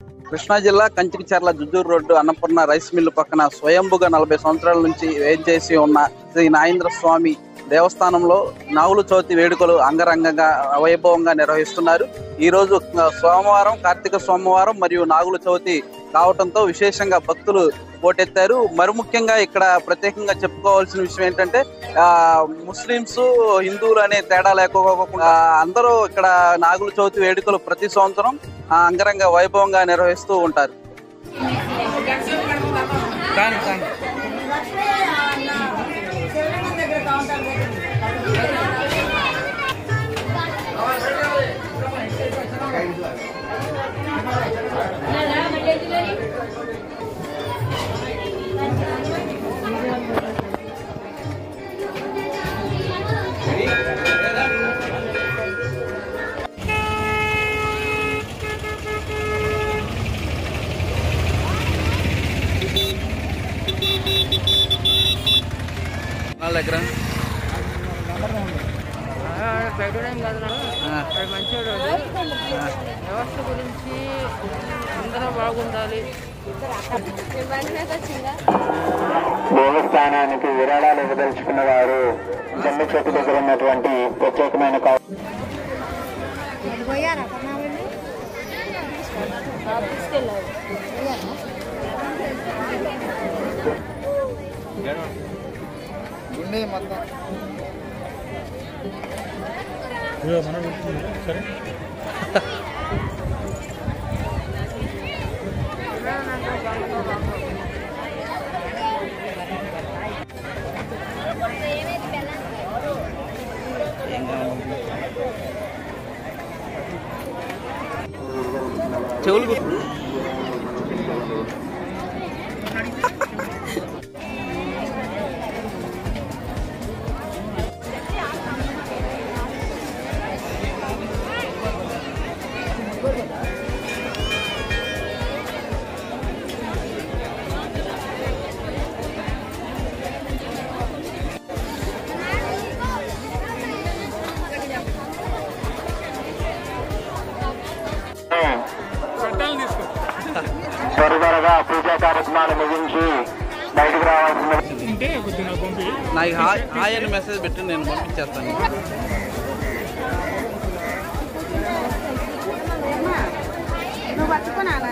కృష్ణా జిల్లా Kanchikacherla Jujjuru road Annapurna rice mill పక్కన స్వయంభుగా నలభై సంవత్సరాల నుంచి వేంచేసి ఉన్న శ్రీ నాగేంద్ర స్వామి దేవస్థానంలో నాగుల చవితి వేడుకలు అంగరంగంగా వైభవంగా నిర్వహిస్తున్నారు ఈ రోజు ఆ, సోమవారం కార్తీక సోమవారం మరియు నాగుల చవితి కావటంతో విశేషంగా భక్తులు పోటెత్తారు మరి ముఖ్యంగా ఇక్కడ ప్రత్యేకంగా చెప్పుకోవాల్సిన విషయం ఏంటంటే ఆ ముస్లింస్ హిందువులు అనే తేడా లేకోకుండా అందరూ ఇక్కడ నాగుల చవితి వేడుకలు ప్రతి సంవత్సరం ఆ, అంగరంగ వైభవంగా నిర్వహిస్తూ ఉంటారు వాళ్ళ దగ్గర పెట్టడం కాదు ఆ, వాడు మంచివాడు వాడు. వ్యవస్థ గురించి అందరూ బాగుండాలి దేవస్థానానికి విరాళాలు ఇవ్వదలుచుకున్న వారు జమ్మి చెట్టు దగ్గర ఉన్నటువంటి ప్రత్యేకమైన కౌ- చెవులు గుర్తు త్వర త్వరగా పూజా కార్యక్రమాలు ముగించి బయటకు రావాల్సిన నాకు హాయ్ హాయ్ అని మెసేజ్ పెట్టి నేను పంపించేస్తాను నువ్వు పట్టుకున్నానా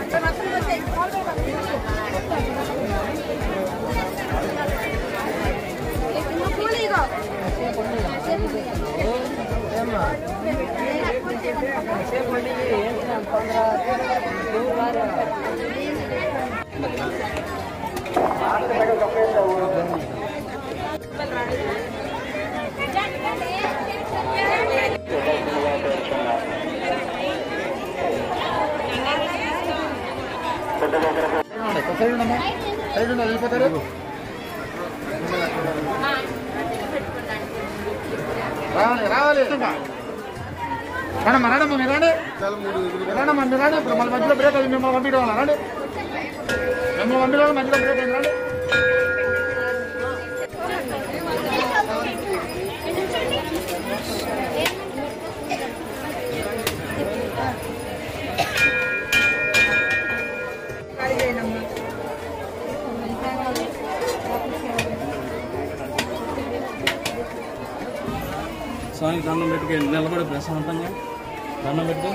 కూలీగో రావాలి రావాలి రండమ్మా రండమ్మా మీరు రండి రండమ్మా మీరు రండి ఇప్పుడు మళ్ళీ మధ్యలో బ్రేక్ అయింది మిమ్మల్ని పంపించడం వల్ల రండి మిమ్మల్ని పంపించడం మధ్యలో బ్రేక్ అయింది రండి స్వామికి దండం పెట్టుకు నిలబడి ప్రశాంతంగా దండం పెట్టు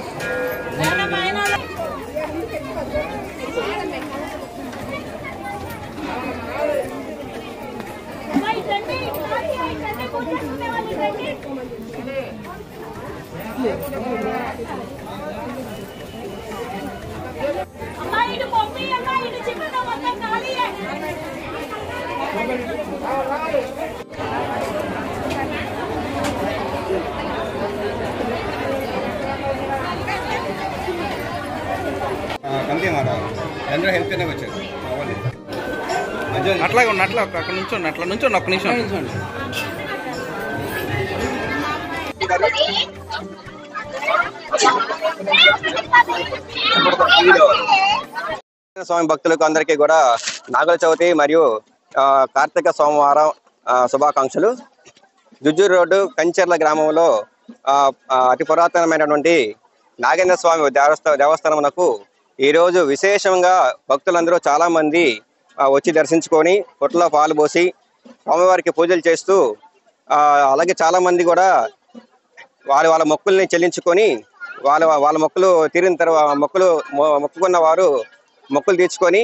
అమ్మాయి పంపి అమ్మాయి చిన్న మొత్తం ఖాళీ కంపెనీ మాట అందరూ హెల్ప్ కిందకి వచ్చారు అవ్వాలి మధ్యలో అట్లాగే ఉండి అట్లా అక్కడ నుంచోండి అట్లా నుంచోండి ఒక్క నిమిషం స్వామి భక్తులకు అందరికీ కూడా నాగుల చవితి మరియు ఆ, కార్తీక సోమవారం ఆ, శుభాకాంక్షలు జుజ్జూరు రోడ్డు కంచెర్ల గ్రామంలో ఆ, ఆ, అతి పురాతనమైనటువంటి నాగేంద్ర స్వామి దేవస్థ దేవస్థానమునకు ఈ రోజు విశేషంగా భక్తులందరూ చాలా మంది ఆ, వచ్చి దర్శించుకొని పొట్టలో పాలు పోసి స్వామివారికి పూజలు చేస్తూ ఆ, అలాగే చాలా మంది కూడా వాళ్ళ వాళ్ళ మొక్కుల్ని చెల్లించుకొని వాళ్ళ వాళ్ళ మొక్కులు తీరిన తర్వాత మొక్కులు మొ- మొక్కుకున్న వారు మొక్కులు తీర్చుకొని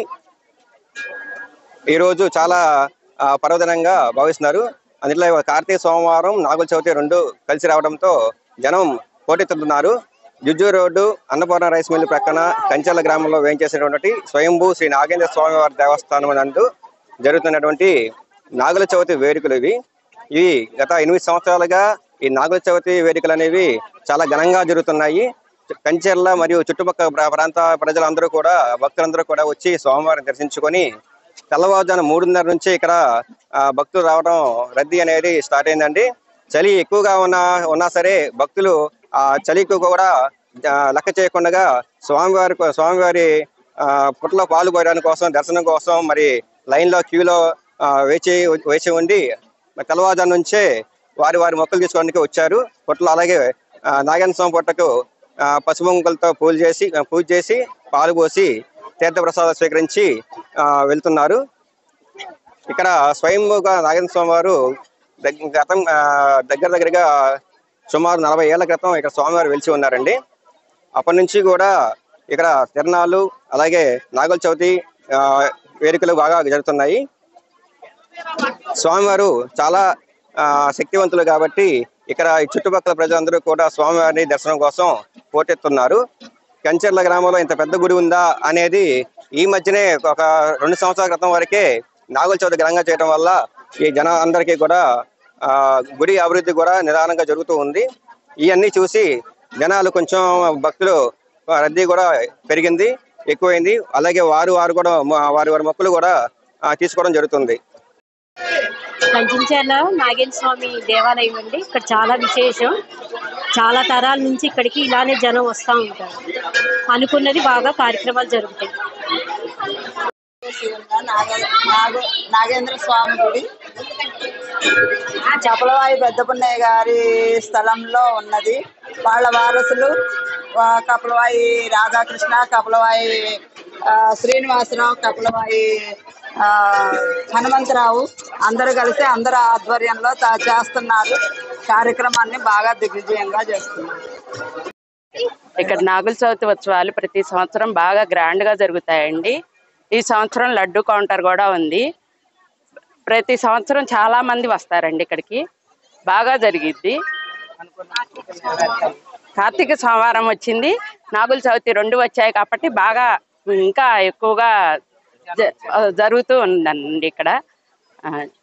ఈరోజు చాలా ఆ, పర్వదినంగా భావిస్తున్నారు అందులో కార్తీక సోమవారం నాగుల చవితి రెండు కలిసి రావడంతో జనం పోటెత్తుతున్నారు Jujjuru road Annapurna rice mill ప్రక్కన కంచెల గ్రామంలో వేయించేసినటువంటి స్వయంభూ శ్రీ నాగేంద్ర స్వామి వారి దేవస్థానం నందు జరుగుతున్నటువంటి నాగుల చవితి వేడుకలు ఇవి ఇవి గత ఎనిమిది సంవత్సరాలుగా ఈ నాగుల చవితి వేడుకలు అనేవి చాలా ఘనంగా జరుగుతున్నాయి కంచెర్ల మరియు చుట్టుపక్కల ప్రా- ప్రాంత ప్రజలందరూ కూడా భక్తులందరూ కూడా వచ్చి స్వామివారిని దర్శించుకొని తెల్లవారుజాము మూడున్నర నుంచి ఇక్కడ ఆ, భక్తులు రావడం రద్దీ అనేది స్టార్ట్ అయిందండి చలి ఎక్కువగా ఉన్నా ఉన్నా సరే భక్తులు ఆ చలికి కూడా ఆ, లెక్క చేయకుండా స్వామివారి స్వామివారి ఆ, పుట్టలో పాలు పోయడానికి కోసం దర్శనం కోసం మరి లైన్ లో క్యూలో ఆ, వేచి వేచి ఉండి మరి తెల్లవారుజాము నుంచే వారి వారి మొక్కలు తీసుకోవడానికి వచ్చారు పుట్టలో అలాగే ఆ, నాగేంద్ర స్వామి పుట్టకు ఆ, పసుపు కుంకులతో పూజ చేసి పూజ చేసి పాలు పోసి తీర్థప్రసాదం స్వీకరించి ఆ, వెళ్తున్నారు ఇక్కడ స్వయంగా నాగేంద్ర స్వామి వారు దగ్- గతం ఆ, దగ్గర దగ్గరగా సుమారు నలభై ఏళ్ల క్రితం ఇక్కడ స్వామివారు వెలిచి ఉన్నారండి అప్పటి నుంచి కూడా ఇక్కడ తిరణాలు అలాగే నాగుల చవితి ఆ, వేడుకలు బాగా జరుగుతున్నాయి స్వామివారు చాలా ఆ, శక్తివంతులు కాబట్టి ఇక్కడ ఈ చుట్టుపక్కల ప్రజలందరూ కూడా స్వామివారిని దర్శనం కోసం పోటెత్తున్నారు కంచెర్ల గ్రామంలో ఇంత పెద్ద గుడి ఉందా అనేది ఈ మధ్యనే ఒక రెండు సంవత్సరాల క్రితం వరకే నాగుల చవితి ఘనంగా చేయడం వల్ల ఈ జన అందరికీ కూడా ఆ, గుడి అభివృద్ధి కూడా నిదానంగా జరుగుతూ ఉంది ఇవన్నీ చూసి జనాలు కొంచెం భక్తులు ఆ, రద్దీ కూడా పెరిగింది ఎక్కువైంది అలాగే వారు వారు కూడా మ- వారి వారి మొక్కులు కూడా ఆ, తీసుకోవడం జరుగుతుంది కంచించర్ల నాగేంద్ర స్వామి దేవాలయం అండి ఇక్కడ చాలా విశేషం చాలా తరాల నుంచి ఇక్కడికి ఇలానే జనం వస్తూ ఉంటారు అనుకున్నది బాగా కార్యక్రమాలు జరుగుతాయి నాగ- నాగేంద్ర స్వామి గుడి చపలవాయి పెద్దపున్నయ్య గారి స్థలంలో ఉన్నది వాళ్ళ వారసులు ఆ, కపలవాయి రాధాకృష్ణ కపలవాయి ఆ, శ్రీనివాసరావు కపలవాయి ఆ, హనుమంతరావు అందరూ కలిసి అందరు ఆధ్వర్యంలో తా- చేస్తున్నారు కార్యక్రమాన్ని బాగా దిగ్విజయంగా చేస్తున్నారు ఇక్కడ నాగుల చవితి ఉత్సవాలు ప్రతి సంవత్సరం బాగా గ్రాండ్ గా జరుగుతాయండి ఈ సంవత్సరం లడ్డు కౌంటర్ కూడా ఉంది ప్రతి సంవత్సరం చాలా మంది వస్తారండి ఇక్కడికి బాగా జరిగిద్ది కార్తీక సోమవారం వచ్చింది నాగుల చవితి రెండు వచ్చాయి కాబట్టి బాగా ఇంకా ఎక్కువగా జ- జరుగుతూ ఉందండి ఇక్కడ ఆ,